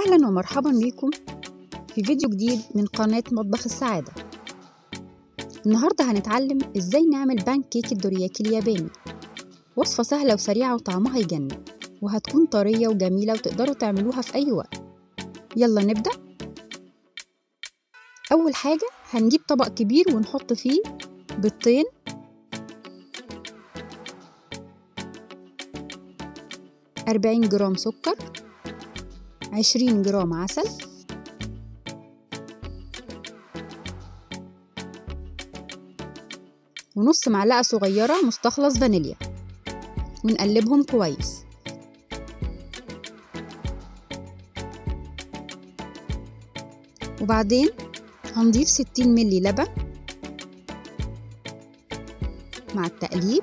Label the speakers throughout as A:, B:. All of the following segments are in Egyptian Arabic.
A: أهلا ومرحبا بكم في فيديو جديد من قناة مطبخ السعادة النهاردة هنتعلم إزاي نعمل بان كيك الدورياكي الياباني وصفة سهلة وسريعة وطعمها يجنن وهتكون طرية وجميلة وتقدروا تعملوها في أي وقت يلا نبدأ أول حاجة هنجيب طبق كبير ونحط فيه بيضتين أربعين جرام سكر عشرين جرام عسل ونص معلقة صغيرة مستخلص فانيليا ونقلبهم كويس وبعدين هنضيف ستين ملي لبن مع التقليب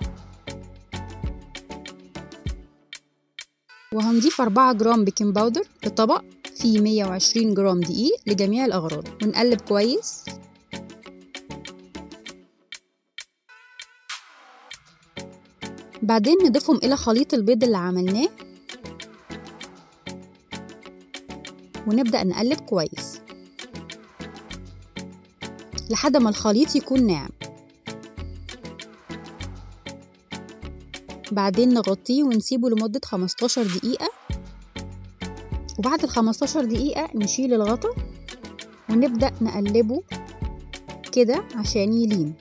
A: وهنضيف أربعة جرام بيكنج باودر في طبق فيه مية وعشرين جرام دقيق لجميع الأغراض ونقلب كويس بعدين نضيفهم إلى خليط البيض اللي عملناه ونبدأ نقلب كويس لحد ما الخليط يكون ناعم بعدين نغطيه ونسيبه لمدة 15 دقيقة وبعد ال 15 دقيقة نشيل الغطا ونبدأ نقلبه كده عشان يلين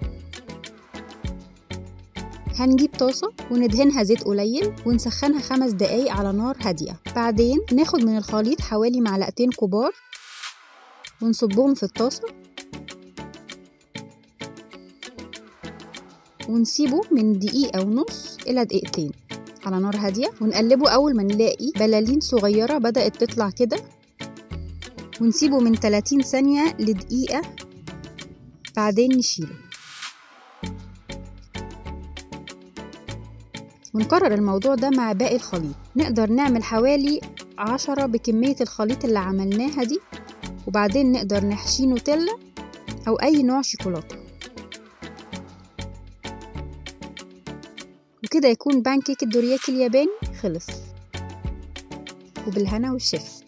A: هنجيب طاسة وندهنها زيت قليل ونسخنها خمس دقايق على نار هادية بعدين ناخد من الخليط حوالي معلقتين كبار ونصبهم في الطاسة ونسيبه من دقيقة ونص إلى دقيقتين على نار هادية ونقلبه أول ما نلاقي بلالين صغيرة بدأت تطلع كده ونسيبه من 30 ثانية لدقيقة بعدين نشيله ونكرر الموضوع ده مع باقي الخليط نقدر نعمل حوالي عشرة بكمية الخليط اللي عملناها دي وبعدين نقدر نحشيه نوتيلا أو أي نوع شوكولاتة وكده يكون بان كيك الدورياكي الياباني خلص وبالهنا والشفا